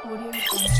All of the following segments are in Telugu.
Audio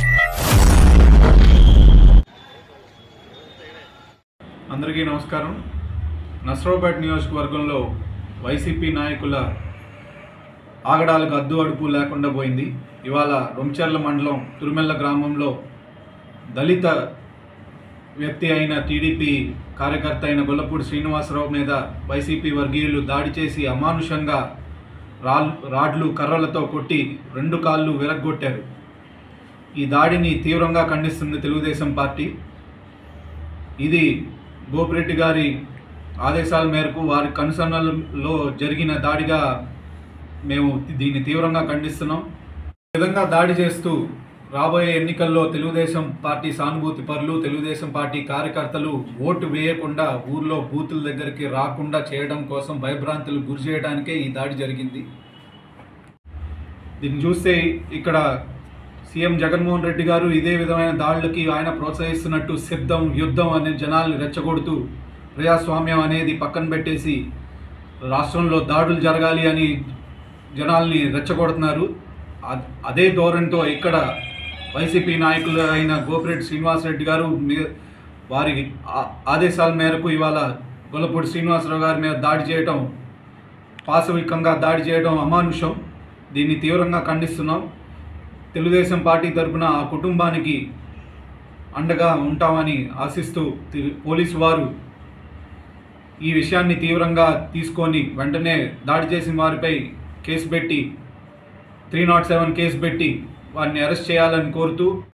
అందరికీ నమస్కారం నస్రావుపేట నియోజకవర్గంలో వైసీపీ నాయకుల ఆగడాలకు అద్దు అడుపు లేకుండా పోయింది ఇవాళ రొంచెర్ల మండలం తురుమెల్ల గ్రామంలో దళిత వ్యక్తి అయిన టీడీపీ కార్యకర్త అయిన గొల్లపూడి శ్రీనివాసరావు మీద వైసీపీ వర్గీయులు దాడి చేసి అమానుషంగా రాల్ రాడ్లు కర్రలతో కొట్టి రెండు కాళ్ళు విరగ్గొట్టారు ఈ దాడిని తీవ్రంగా ఖండిస్తుంది తెలుగుదేశం పార్టీ ఇది గోపిరెడ్డి గారి ఆదేశాల మేరకు వారి కనుసన్నలలో జరిగిన దాడిగా మేము దీన్ని తీవ్రంగా ఖండిస్తున్నాం ఈ విధంగా దాడి చేస్తూ రాబోయే ఎన్నికల్లో తెలుగుదేశం పార్టీ సానుభూతి పరులు తెలుగుదేశం పార్టీ కార్యకర్తలు ఓటు వేయకుండా ఊర్లో బూతుల దగ్గరికి రాకుండా చేయడం కోసం భయభ్రాంతులు గురి చేయడానికే ఈ దాడి జరిగింది దీన్ని చూస్తే ఇక్కడ సీఎం జగన్మోహన్ రెడ్డి గారు ఇదే విధమైన దాడులకి ఆయన ప్రోత్సహిస్తున్నట్టు సిద్ధం యుద్ధం అనే జనాల్ని రెచ్చగొడుతూ ప్రజాస్వామ్యం అనేది పక్కన పెట్టేసి రాష్ట్రంలో దాడులు జరగాలి అని జనాల్ని రెచ్చగొడుతున్నారు అద్- అదే ధోరణితో ఇక్కడ వైసీపీ నాయకులు అయిన గోపిరెడ్డి శ్రీనివాసరెడ్డి గారు మీ- వారి ఆ- ఆదేశాల మేరకు ఇవాళ గొల్లపూడి శ్రీనివాసరావు గారి మీద దాడి చేయటం పాశవికంగా దాడి చేయడం అమానుషం దీన్ని తీవ్రంగా ఖండిస్తున్నాం తెలుగుదేశం పార్టీ తరపున ఆ కుటుంబానికి అండగా ఉంటామని ఆశిస్తూ తి- పోలీసు వారు ఈ విషయాన్ని తీవ్రంగా తీసుకొని వెంటనే దాడి చేసిన వారిపై కేసు పెట్టి త్రీ నాట్ సెవెన్ కేసు పెట్టి వారిని అరెస్ట్ చేయాలని కోరుతూ